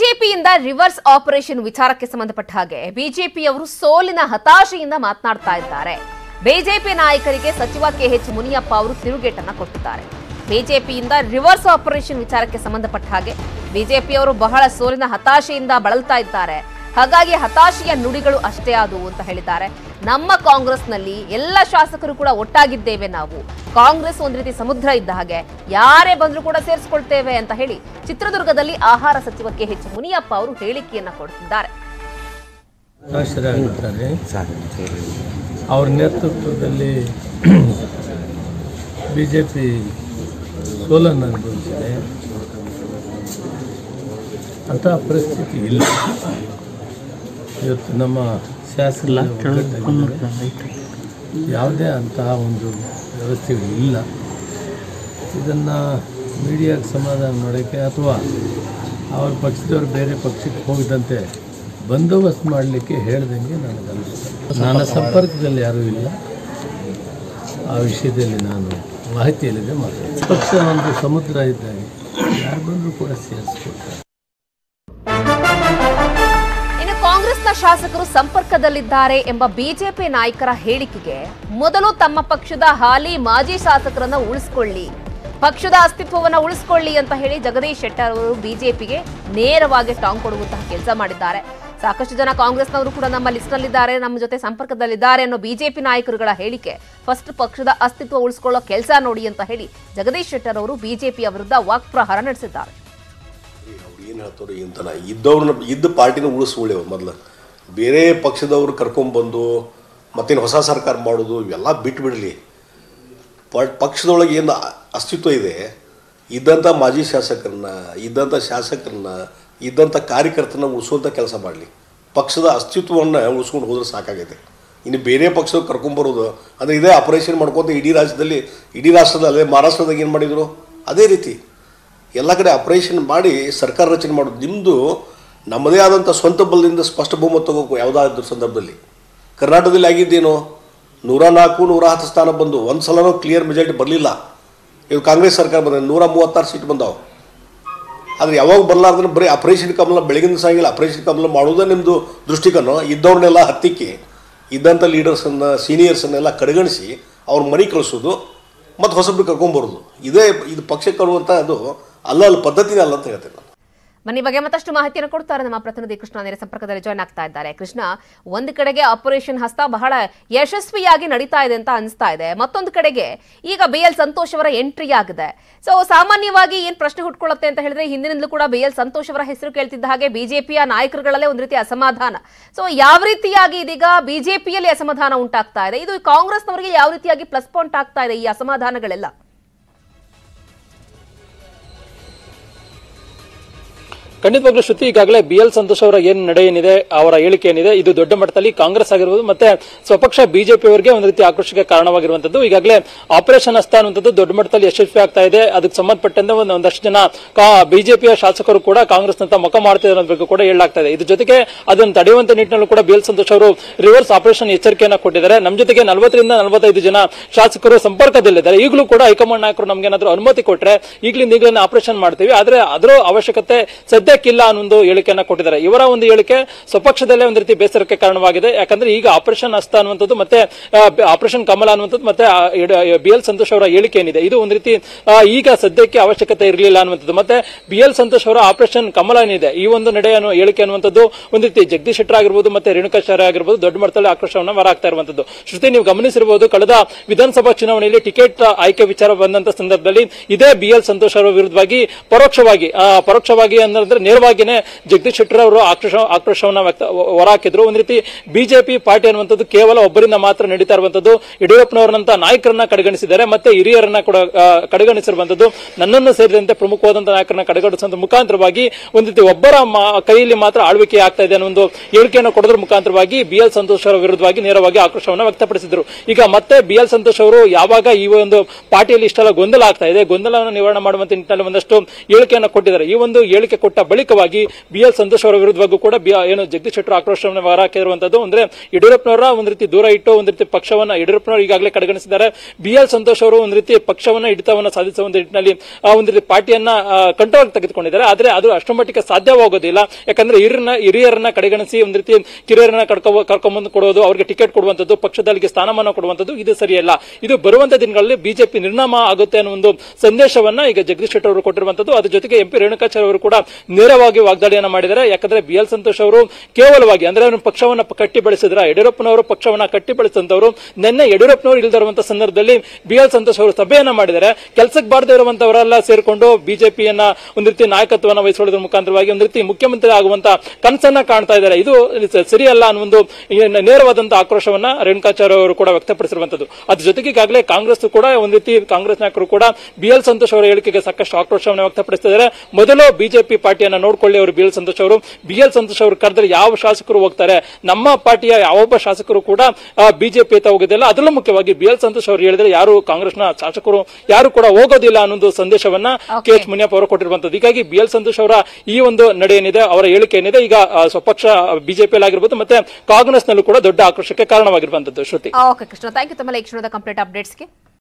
ಬಿಜೆಪಿಯಿಂದ reverse operation ವಿಚಾರಕ್ಕೆ ಸಂಬಂಧಪಟ್ಟ ಹಾಗೆ ಬಿಜೆಪಿಯವರು ಸೋಲಿನ ಹತಾಶೆಯಿಂದ ಮಾತನಾಡ್ತಾ ಇದ್ದಾರೆ ಬಿಜೆಪಿ ನಾಯಕರಿಗೆ ಸಚಿವ ಕೆಎಚ್ ಮುನಿಯಪ್ಪ ಅವರು ತಿರುಗೇಟನ್ನ ಕೊಟ್ಟಿದ್ದಾರೆ ಬಿಜೆಪಿಯಿಂದ ರಿವರ್ಸ್ ಆಪರೇಷನ್ ವಿಚಾರಕ್ಕೆ ಸಂಬಂಧಪಟ್ಟ ಹಾಗೆ ಬಿಜೆಪಿಯವರು ಬಹಳ ಸೋಲಿನ ಹತಾಶೆಯಿಂದ ಬಳಲ್ತಾ ಇದ್ದಾರೆ ಹಾಗಾಗಿ ಹತಾಶೆಯ ನುಡಿಗಳು ಅಷ್ಟೇ ಆದವು ಅಂತ ಹೇಳಿದ್ದಾರೆ ನಮ್ಮ ಕಾಂಗ್ರೆಸ್ನಲ್ಲಿ ಎಲ್ಲ ಶಾಸಕರು ಕೂಡ ಒಟ್ಟಾಗಿದ್ದೇವೆ ನಾವು ಕಾಂಗ್ರೆಸ್ ಒಂದ್ ರೀತಿ ಸಮುದ್ರ ಇದ್ದ ಹಾಗೆ ಯಾರೇ ಬಂದ್ರೂ ಕೂಡ ಸೇರಿಸ್ಕೊಳ್ತೇವೆ ಅಂತ ಹೇಳಿ ಚಿತ್ರದುರ್ಗದಲ್ಲಿ ಆಹಾರ ಸಚಿವ ಕೆ ಎಚ್ ಮುನಿಯಪ್ಪ ಅವರು ಹೇಳಿಕೆಯನ್ನ ಕೊಡ್ತಿದ್ದಾರೆ ಹತಾಶರಾಗಿರ್ತಾರೆ ಅವ್ರ ನೇತೃತ್ವದಲ್ಲಿ ಬಿ ಜೆ ಪಿ ಸೋಲನ್ನು ಅನುಭವಿಸಿದೆ ಅಂತಹ ಪರಿಸ್ಥಿತಿ ಇಲ್ಲ ಇವತ್ತು ನಮ್ಮ ಶಾಸಕರ ಒಗ್ಗಟ್ಟಾಗಿದ್ದಾರೆ. ಯಾವುದೇ ಅಂತಹ ಒಂದು ವ್ಯವಸ್ಥೆಗಳು ಇಲ್ಲ ಇದನ್ನು ಮೀಡಿಯಾಗೆ ಸಮಾಧಾನ ಮಾಡೋಕ್ಕೆ ಅಥವಾ ಅವ್ರ ಪಕ್ಷದವ್ರು ಬೇರೆ ಪಕ್ಷಕ್ಕೆ ಹೋಗದಂತೆ ಬಂದೋಬಸ್ತ್ ಮಾಡಲಿಕ್ಕೆ ಹೇಳ್ದಂಗೆ ನನಗೆ ಅನಿಸ್ತದೆ ನನ್ನ ಸಂಪರ್ಕದಲ್ಲಿ ಯಾರೂ ಇಲ್ಲ ಆ ವಿಷಯದಲ್ಲಿ ನಾನು ಮಾಹಿತಿಯಲ್ಲಿದೆ ಮಾತಾಡ್ತೀನಿ ಪಕ್ಷ ಒಂದು ಸಮುದ್ರ ಇದ್ದಾಗ ಯಾರು ಬಂದರೂ ಕೂಡ ಸೇರಿಸ್ಕೊಳ್ತಾರೆ ಇನ್ನು ಕಾಂಗ್ರೆಸ್ನ ಶಾಸಕರು ಸಂಪರ್ಕದಲ್ಲಿದ್ದಾರೆ ಎಂಬ ಬಿಜೆಪಿ ನಾಯಕರ ಹೇಳಿಕೆಗೆ ಮೊದಲು ತಮ್ಮ ಪಕ್ಷದ ಹಾಲಿ ಮಾಜಿ ಶಾಸಕರನ್ನ ಉಳಿಸ್ಕೊಳ್ಳಿ ಪಕ್ಷದ ಅಸ್ತಿತ್ವವನ್ನ ಉಳಿಸ್ಕೊಳ್ಳಿ ಅಂತ ಹೇಳಿ ಜಗದೀಶ್ ಶೆಟ್ಟರ್ ಅವರು ಬಿಜೆಪಿಗೆ ನೇರವಾಗಿ ಟಾಂಗ್ ಕೊಡುವಂತಹ ಕೆಲಸ ಮಾಡಿದ್ದಾರೆ ಸಾಕಷ್ಟು ಜನ ಕಾಂಗ್ರೆಸ್ನವರು ಕೂಡ ನಮ್ಮ ಲಿಸ್ಟ್ನಲ್ಲಿದ್ದಾರೆ ನಮ್ಮ ಜೊತೆ ಸಂಪರ್ಕದಲ್ಲಿದ್ದಾರೆ ಅನ್ನೋ ಬಿಜೆಪಿ ನಾಯಕರುಗಳ ಹೇಳಿಕೆ ಫಸ್ಟ್ ಪಕ್ಷದ ಅಸ್ತಿತ್ವ ಉಳಿಸ್ಕೊಳ್ಳೋ ಕೆಲಸ ನೋಡಿ ಅಂತ ಹೇಳಿ ಜಗದೀಶ್ ಶೆಟ್ಟರ್ ಅವರು ಬಿಜೆಪಿಯ ವಿರುದ್ಧ ವಾಕ್ಪ್ರಹಾರ ನಡೆಸಿದ್ದಾರೆ ಅವ್ರು ಏನು ಹೇಳ್ತಾರೋ ಇಂತನ ಇದ್ದವ್ರನ್ನ ಇದ್ದ ಪಾರ್ಟಿನ ಉಳಿಸ್ಕೊಳ್ಳಿ ಅವ್ರು ಮೊದಲು ಬೇರೆ ಪಕ್ಷದವ್ರು ಕರ್ಕೊಂಬಂದು ಮತ್ತೇನು ಹೊಸ ಸರ್ಕಾರ ಮಾಡೋದು ಇವೆಲ್ಲ ಬಿಟ್ಬಿಡಲಿ ಪ ಪಕ್ಷದೊಳಗೆ ಏನು ಅಸ್ತಿತ್ವ ಇದೆ ಇದ್ದಂಥ ಮಾಜಿ ಶಾಸಕರನ್ನ ಇದ್ದಂಥ ಶಾಸಕರನ್ನ ಇದ್ದಂಥ ಕಾರ್ಯಕರ್ತರನ್ನ ಉಳಿಸುವಂಥ ಕೆಲಸ ಮಾಡಲಿ ಪಕ್ಷದ ಅಸ್ತಿತ್ವವನ್ನು ಉಳಿಸ್ಕೊಂಡು ಹೋದ್ರೆ ಸಾಕಾಗೈತೆ ಇನ್ನು ಬೇರೆ ಪಕ್ಷದ ಕರ್ಕೊಂಬರೋದು ಅಂದರೆ ಇದೇ ಆಪರೇಷನ್ ಮಾಡ್ಕೊತ ಇಡೀ ರಾಜ್ಯದಲ್ಲಿ ಇಡೀ ರಾಷ್ಟ್ರದಲ್ಲಿ ಅದೇ ಮಹಾರಾಷ್ಟ್ರದಾಗ ಏನು ಮಾಡಿದರು ಅದೇ ರೀತಿ ಎಲ್ಲ ಕಡೆ ಆಪರೇಷನ್ ಮಾಡಿ ಸರ್ಕಾರ ರಚನೆ ಮಾಡೋದು ನಿಮ್ಮದು ನಮ್ಮದೇ ಆದಂಥ ಸ್ವಂತ ಬಲದಿಂದ ಸ್ಪಷ್ಟ ಬಹುಮತ ತಗೋಬೇಕು ಯಾವುದಾದ್ರೂ ಸಂದರ್ಭದಲ್ಲಿ ಕರ್ನಾಟಕದಲ್ಲಿ ಆಗಿದ್ದೇನು ನೂರ ನಾಲ್ಕು ನೂರ ಹತ್ತು ಸ್ಥಾನ ಬಂದು ಒಂದು ಸಲನೂ ಕ್ಲಿಯರ್ ಮೆಜಾರಿಟಿ ಬರಲಿಲ್ಲ ಇವು ಕಾಂಗ್ರೆಸ್ ಸರ್ಕಾರ ಬಂದ ನೂರ ಮೂವತ್ತಾರು ಸೀಟ್ ಬಂದಾವೆ ಆದರೆ ಯಾವಾಗ ಬರಲಾರ್ದ್ರೆ ಬರೀ ಆಪರೇಷನ್ ಕಮಲ ಬೆಳಗಿನ ಸಾಯಂಕಾಲ ಆಪರೇಷನ್ ಕಮಲ ಮಾಡೋದೇ ನಿಮ್ಮದು ದೃಷ್ಟಿಕೋನ ಇದ್ದವ್ರನ್ನೆಲ್ಲ ಹತ್ತಿಕ್ಕಿ ಇದ್ದಂಥ ಲೀಡರ್ಸನ್ನು ಸೀನಿಯರ್ಸನ್ನೆಲ್ಲ ಕಡೆಗಣಿಸಿ ಅವ್ರ ಮನೆ ಕಳಿಸೋದು ಮತ್ತು ಹೊಸಬ್ರು ಕರ್ಕೊಂಬರೋದು ಇದೇ ಇದು ಪಕ್ಷಕ್ಕೆ ಕರುವಂಥ ಅದು ಅಲ್ಲ ಅಲ್ಲ ಪದ್ಧತಿನೇ ಅಲ್ಲ ಅಂತ ಹೇಳ್ತೇನೆ ನಾನು ಬನ್ನಿ ಬಗ್ಗೆ ಮತ್ತಷ್ಟು ಮಾಹಿತಿಯನ್ನು ಕೊಡ್ತಾರೆ ನಮ್ಮ ಪ್ರತಿನಿಧಿ ಕೃಷ್ಣ ನೇರ ಸಂಪರ್ಕದಲ್ಲಿ ಜಾಯ್ನ್ ಆಗ್ತಾ ಇದ್ದಾರೆ ಕೃಷ್ಣ ಒಂದು ಕಡೆಗೆ ಆಪರೇಷನ್ ಹಸ್ತ ಬಹಳ ಯಶಸ್ವಿಯಾಗಿ ನಡೀತಾ ಇದೆ ಅಂತ ಅನಿಸ್ತಾ ಇದೆ ಮತ್ತೊಂದು ಕಡೆಗೆ ಈಗ ಬಿ ಎಲ್ ಸಂತೋಷ್ ಅವರ ಎಂಟ್ರಿ ಆಗಿದೆ ಸೊ ಸಾಮಾನ್ಯವಾಗಿ ಏನ್ ಪ್ರಶ್ನೆ ಹುಟ್ಕೊಳ್ಳುತ್ತೆ ಅಂತ ಹೇಳಿದ್ರೆ ಹಿಂದಿನಿಂದಲೂ ಕೂಡ ಬಿ ಎಲ್ ಸಂತೋಷ್ ಅವರ ಹೆಸರು ಕೇಳ್ತಿದ್ದ ಹಾಗೆ ಬಿಜೆಪಿಯ ನಾಯಕರುಗಳಲ್ಲೇ ಒಂದು ರೀತಿ ಅಸಮಾಧಾನ ಸೊ ಯಾವ ರೀತಿಯಾಗಿ ಇದೀಗ ಬಿಜೆಪಿಯಲ್ಲಿ ಅಸಮಾಧಾನ ಉಂಟಾಗ್ತಾ ಇದೆ ಇದು ಕಾಂಗ್ರೆಸ್ನವರಿಗೆ ಯಾವ ರೀತಿಯಾಗಿ ಪ್ಲಸ್ ಪಾಯಿಂಟ್ ಆಗ್ತಾ ಇದೆ ಈ ಅಸಮಾಧಾನಗಳೆಲ್ಲ ಖಂಡಿತವಾಗ್ಲೂ ಶ್ರುತಿ ಈಗಾಗಲೇ ಬಿ ಎಲ್ ಸಂತೋಷ್ ಅವರ ಏನ್ ನಡೆ ಏನಿದೆ ಅವರ ಹೇಳಿಕೆ ಏನಿದೆ ಇದು ದೊಡ್ಡ ಮಟ್ಟದಲ್ಲಿ ಕಾಂಗ್ರೆಸ್ ಆಗಿರ್ಬೋದು ಮತ್ತೆ ಸ್ವಪಕ್ಷ ಬಿಜೆಪಿ ಅವರಿಗೆ ಒಂದು ರೀತಿ ಆಕ್ರೋಶಕ್ಕೆ ಕಾರಣವಾಗಿರುವಂತದ್ದು ಈಗಾಗಲೇ ಆಪರೇಷನ್ ಹಸ್ತ ಅನ್ನುವಂಥದ್ದು ದೊಡ್ಡ ಮಟ್ಟದಲ್ಲಿ ಯಶಸ್ವಿ ಆಗ್ತಾ ಇದೆ ಅದಕ್ಕೆ ಸಂಬಂಧಪಟ್ಟಂತೆ ಒಂದು ಒಂದಷ್ಟು ಜನ ಬಿಜೆಪಿಯ ಶಾಸಕರು ಕೂಡ ಕಾಂಗ್ರೆಸ್ ನಂತ ಮುಖ ಮಾಡ್ತಿದ್ದಾರೆ ಅನ್ನೋದ್ರ ಬಗ್ಗೆ ಕೂಡ ಹೇಳಲಾಗ್ತಾ ಇದೆ ಇದ್ರ ಜೊತೆಗೆ ಅದನ್ನು ತಡೆಯುವಂತ ನಿಟ್ಟಿನಲ್ಲೂ ಕೂಡ ಬಿ ಎಲ್ ಸಂತೋಷ್ ಅವರು ರಿವರ್ಸ್ ಆಪರೇಷನ್ ಎಚ್ಚರಿಕೆಯನ್ನ ಕೊಟ್ಟಿದ್ದಾರೆ ನಮ್ಮ ಜೊತೆಗೆ ನಲವತ್ತರಿಂದ ನಲವತ್ತೈದು ಜನ ಶಾಸಕರು ಸಂಪರ್ಕದಲ್ಲಿದ್ದಾರೆ ಈಗಲೂ ಕೂಡ ಹೈಕಮಾಂಡ್ ನಾಯಕರು ನಮ್ಗೇನಾದ್ರೂ ಅನುಮತಿ ಕೊಟ್ರೆ ಈಗಲಿಂದ ಈಗಲೇ ಆಪರೇಷನ್ ಮಾಡ್ತೀವಿ ಆದ್ರೆ ಅದರ ಅವಶ್ಯಕತೆ ಸದ್ಯಕ್ಕಿಲ್ಲ ಅನ್ನೋ ಒಂದು ಹೇಳಿಕೆಯನ್ನ ಕೊಟ್ಟಿದ್ದಾರೆ ಇವರ ಒಂದು ಹೇಳಿಕೆ ಸ್ವಪಕ್ಷದಲ್ಲೇ ಒಂದು ರೀತಿ ಬೇಸರಕ್ಕೆ ಕಾರಣವಾಗಿದೆ ಯಾಕಂದ್ರೆ ಈಗ ಆಪರೇಷನ್ ಹಸ್ತ ಅನ್ನುವಂಥದ್ದು ಮತ್ತೆ ಆಪರೇಷನ್ ಕಮಲ ಅನ್ನುವಂಥದ್ದು ಮತ್ತೆ ಬಿ ಎಲ್ ಸಂತೋಷ್ ಅವರ ಹೇಳಿಕೆ ಏನಿದೆ ಇದು ಒಂದು ರೀತಿ ಆ, ಈಗ ಸದ್ಯಕ್ಕೆ ಅವಶ್ಯಕತೆ ಇರಲಿಲ್ಲ ಅನ್ನುವಂಥದ್ದು ಮತ್ತೆ ಬಿ ಎಲ್ ಸಂತೋಷ್ ಅವರ ಆಪರೇಷನ್ ಕಮಲ ಏನಿದೆ ಈ ಒಂದು ನಡೆ ಅನ್ನೋ ಹೇಳಿಕೆ ಅನ್ನುವಂಥದ್ದು ಒಂದು ರೀತಿ ಜಗದೀಶ್ ಶೆಟ್ಟರ್ ಆಗಿರ್ಬೋದು ಮತ್ತೆ ರೇಣುಕಾಚಾರ್ಯ ಆಗಿರ್ಬೋದು ದೊಡ್ಡ ಮಟ್ಟದಲ್ಲಿ ಆಕ್ರೋಶವನ್ನ ಹೊರಹಾಕ್ತಾ ಇರುವಂತದ್ದು ಶ್ರುತಿ ನೀವು ಗಮನಿಸಿರಬಹುದು ಕಳೆದ ವಿಧಾನಸಭಾ ಚುನಾವಣೆಯಲ್ಲಿ ಟಿಕೆಟ್ ಆಯ್ಕೆ ವಿಚಾರ ಬಂದಂತ ಸಂದರ್ಭದಲ್ಲಿ ಇದೇ ಬಿ ಎಲ್ ಸಂತೋಷ್ ಅವರ ವಿರುದ್ಧವಾಗಿ ಪರೋಕ್ಷವಾಗಿ ಆ, ಪರೋಕ್ಷವಾಗಿ ಅಂದ್ರೆ ನೇರವಾಗಿನೇ ಜಗದೀಶ್ ಶೆಟ್ಟರ್ ಅವರು ಆಕ್ರೋಶ ಆಕ್ರೋಶವನ್ನ ವ್ಯಕ್ತ ಹೊರಹಾಕಿದ್ರು ಒಂದು ರೀತಿ ಬಿಜೆಪಿ ಪಾರ್ಟಿ ಅನ್ನುವಂಥದ್ದು ಕೇವಲ ಒಬ್ಬರಿಂದ ಮಾತ್ರ ನಡೀತಾ ಇರುವಂತದ್ದು ಯಡಿಯೂರಪ್ಪನವರನ್ನಂತ ನಾಯಕರನ್ನ ಕಡೆಗಣಿಸಿದ್ದಾರೆ ಮತ್ತೆ ಹಿರಿಯರನ್ನ ಕೂಡ ಆ, ಕಡೆಗಣಿಸಿರುವಂತದ್ದು ನನ್ನನ್ನು ಸೇರಿದಂತೆ ಪ್ರಮುಖವಾದಂತಹ ನಾಯಕರನ್ನ ಕಡೆಗಣಿಸುವಂತ ಮುಖಾಂತರವಾಗಿ ಒಂದು ರೀತಿ ಒಬ್ಬರ ಮಾ- ಕೈಯಲ್ಲಿ ಮಾತ್ರ ಆಳ್ವಿಕೆ ಆಗ್ತಾ ಇದೆ ಅನ್ನೋ ಒಂದು ಹೇಳಿಕೆಯನ್ನು ಕೊಡೋದ್ರ ಮುಖಾಂತರವಾಗಿ ಬಿ ಎಲ್ ಸಂತೋಷ್ ಅವರ ವಿರುದ್ಧವಾಗಿ ನೇರವಾಗಿ ಆಕ್ರೋಶವನ್ನು ವ್ಯಕ್ತಪಡಿಸಿದ್ರು ಈಗ ಮತ್ತೆ ಬಿ ಎಲ್ ಸಂತೋಷ್ ಅವರು ಯಾವಾಗ ಈ ಒಂದು ಪಾರ್ಟಿಯಲ್ಲಿ ಇಷ್ಟೆಲ್ಲ ಗೊಂದಲ ಆಗ್ತಾ ಇದೆ ಗೊಂದಲವನ್ನು ನಿವಾರಣೆ ಮಾಡುವಂತ ನಿಟ್ಟಿನಲ್ಲಿ ಒಂದಷ್ಟು ಹೇಳಿಕೆಯನ್ನು ಕೊಟ್ಟಿದ್ದಾರೆ ಈ ಒಂದು ಹೇಳಿಕೆ ಕೊಟ್ಟ ಬಳಿಕವಾಗಿ ಬಿ ಎಲ್ ಸಂತೋಷ್ ಅವರ ವಿರುದ್ಧವಾಗೂ ಕೂಡ ಬಿ- ಏನು ಜಗದೀಶ್ ಶೆಟ್ಟರ್ ಆಕ್ರೋಶವನ್ನು ಹೊರಹಾಕಿರುವಂತದ್ದು ಅಂದ್ರೆ ಯಡಿಯೂರಪ್ಪನವರ ಒಂದ್ ರೀತಿ ದೂರ ಇಟ್ಟು ಒಂದ್ ರೀತಿ ಪಕ್ಷವನ್ನ ಯಡಿಯೂರಪ್ಪನವರು ಈಗಾಗಲೇ ಕಡೆಗಣಿಸಿದ್ದಾರೆ ಬಿ ಎಲ್ ಸಂತೋಷ್ ಅವರು ಒಂದ್ ರೀತಿ ಪಕ್ಷವನ್ನ ಹಿಡಿತವನ್ನ ಸಾಧಿಸುವ ಒಂದು ನಿಟ್ಟಿನಲ್ಲಿ ಆ ಒಂದು ರೀತಿ ಪಾರ್ಟಿಯನ್ನ ಕಂಟ್ರೋಲ್ ತೆಗೆದುಕೊಂಡಿದ್ದಾರೆ ಆದ್ರೆ ಅದು ಅಷ್ಟು ಮಟ್ಟಿಗೆ ಸಾಧ್ಯವಾಗೋದಿಲ್ಲ ಯಾಕಂದ್ರೆ ಹಿರಿಯರನ್ನ ಹಿರಿಯರನ್ನ ಕಡೆಗಣಿಸಿ ಒಂದ್ ರೀತಿ ಕಿರಿಯರನ್ನ ಕರ್ಕೊ ಕರ್ಕೊಂಡ್ಬಂದು ಕೊಡೋದು ಅವ್ರಿಗೆ ಟಿಕೆಟ್ ಕೊಡುವಂತದ್ದು ಪಕ್ಷದಲ್ಲಿಗೆ ಸ್ಥಾನಮಾನ ಕೊಡುವಂತದ್ದು ಇದು ಸರಿಯಲ್ಲ ಇದು ಬರುವಂತ ದಿನಗಳಲ್ಲಿ ಬಿಜೆಪಿ ನಿರ್ನಾಮ ಆಗುತ್ತೆ ಅನ್ನೋ ಒಂದು ಸಂದೇಶವನ್ನ ಈಗ ಜಗದೀಶ್ ಶೆಟ್ಟರ್ ಅವರು ಕೊಟ್ಟಿರುವಂತದ್ದು ಅದ್ರ ಜೊತೆಗೆ ಎಂಪಿ ರೇಣುಕಾಚಾರ್ಯ ಅವರು ಕೂಡ ನೇರವಾಗಿ ವಾಗ್ದಾಳಿಯನ್ನ ಮಾಡಿದ್ದಾರೆ ಯಾಕಂದ್ರೆ ಬಿ ಎಲ್ ಸಂತೋಷ್ ಅವರು ಕೇವಲವಾಗಿ ಅಂದ್ರೆ ಅವರು ಪಕ್ಷವನ್ನ ಪ- ಕಟ್ಟಿ ಬೆಳೆಸಿದ್ರ ಯಡಿಯೂರಪ್ಪನವರು ಪಕ್ಷವನ್ನ ಕಟ್ಟಿ ಬೆಳೆಸಿದಂತವರು ನಿನ್ನೆ ಯಡಿಯೂರಪ್ಪನವರು ಇಲ್ದಿರುವಂತ ಸಂದರ್ಭದಲ್ಲಿ ಬಿ ಎಲ್ ಸಂತೋಷ್ ಅವರು ಸಭೆಯನ್ನ ಮಾಡಿದ್ದಾರೆ ಕೆಲಸಕ್ಕೆ ಬಾರದೇ ಇರುವಂತವರೆಲ್ಲ ಸೇರ್ಕೊಂಡು ಬಿಜೆಪಿಯನ್ನ ಒಂದು ರೀತಿ ನಾಯಕತ್ವವನ್ನು ವಹಿಸಿಕೊಳ್ಳೋದ್ರ ಮುಖಾಂತರವಾಗಿ ಒಂದು ರೀತಿ ಮುಖ್ಯಮಂತ್ರಿ ಆಗುವಂತ ಕನಸನ್ನ ಕಾಣ್ತಾ ಇದ್ದಾರೆ ಇದು ಸ- ಸರಿಯಲ್ಲ ಅನ್ನೋ ಒಂದು ಏನ್ ನೇರವಾದಂತ ಆಕ್ರೋಶವನ್ನ ರೇಣುಕಾಚಾರ್ಯ ಅವರು ಕೂಡ ವ್ಯಕ್ತಪಡಿಸಿರುವಂತದ್ದು ಅದ್ರ ಜೊತೆಗೆ ಈಗಾಗಲೇ ಕಾಂಗ್ರೆಸ್ ಕೂಡ ಒಂದು ರೀತಿ ಕಾಂಗ್ರೆಸ್ ನಾಯಕರು ಕೂಡ ಬಿ ಎಲ್ ಸಂತೋಷ್ ಅವರ ಹೇಳಿಕೆಗೆ ಸಾಕಷ್ಟು ಆಕ್ರೋಶವನ್ನು ವ್ಯಕ್ತಪಡಿಸಿದ್ದಾರೆ ಮೊದಲು ಬಿಜೆಪಿ ಪಾರ್ಟಿಯನ್ನ ನೋಡ್ಕೊಳ್ಳಿ ಅವರು ಬಿ ಎಲ್ ಸಂತೋಷ್ ಅವರು ಬಿ ಎಲ್ ಸಂತೋಷ್ ಅವರು ಕರೆದ್ರೆ ಯಾವ ಶಾಸಕರು ಹೋಗ್ತಾರೆ ನಮ್ಮ ಪಾರ್ಟಿಯ ಯಾವೊಬ್ಬ ಶಾಸಕರು ಕೂಡ ಬಿಜೆಪಿ ಅಂತ ಹೋಗೋದಿಲ್ಲ ಅದರಲ್ಲೂ ಮುಖ್ಯವಾಗಿ ಬಿ ಎಲ್ ಸಂತೋಷ್ ಅವರು ಹೇಳಿದ್ರೆ ಯಾರು ಕಾಂಗ್ರೆಸ್ನ ಶಾಸಕರು ಯಾರು ಕೂಡ ಹೋಗೋದಿಲ್ಲ ಅನ್ನೊಂದು ಸಂದೇಶವನ್ನ ಕೆ ಎಚ್ ಮುನಿಯಪ್ಪ ಅವರು ಕೊಟ್ಟಿರುವಂತದ್ದು ಹೀಗಾಗಿ ಬಿ ಎಲ್ ಸಂತೋಷ್ ಅವರ ಈ ಒಂದು ನಡೆ ಏನಿದೆ ಅವರ ಹೇಳಿಕೆ ಏನಿದೆ ಈಗ ಆ, ಸ್ವಪಕ್ಷ ಬಿಜೆಪಿಯಲ್ಲಿ ಆಗಿರ್ಬೋದು ಮತ್ತೆ ಕಾಂಗ್ರೆಸ್ನಲ್ಲೂ ಕೂಡ ದೊಡ್ಡ ಆಕ್ರೋಶಕ್ಕೆ ಕಾರಣವಾಗಿರುವಂತದ್ದು Shruti okay Krishna thank you ತಮ್ಮ ಈ ಕ್ಷಣದ ಕಂಪ್ಲೀಟ್ ಅಪ್ಡೇಟ್ಸ್ಗೆ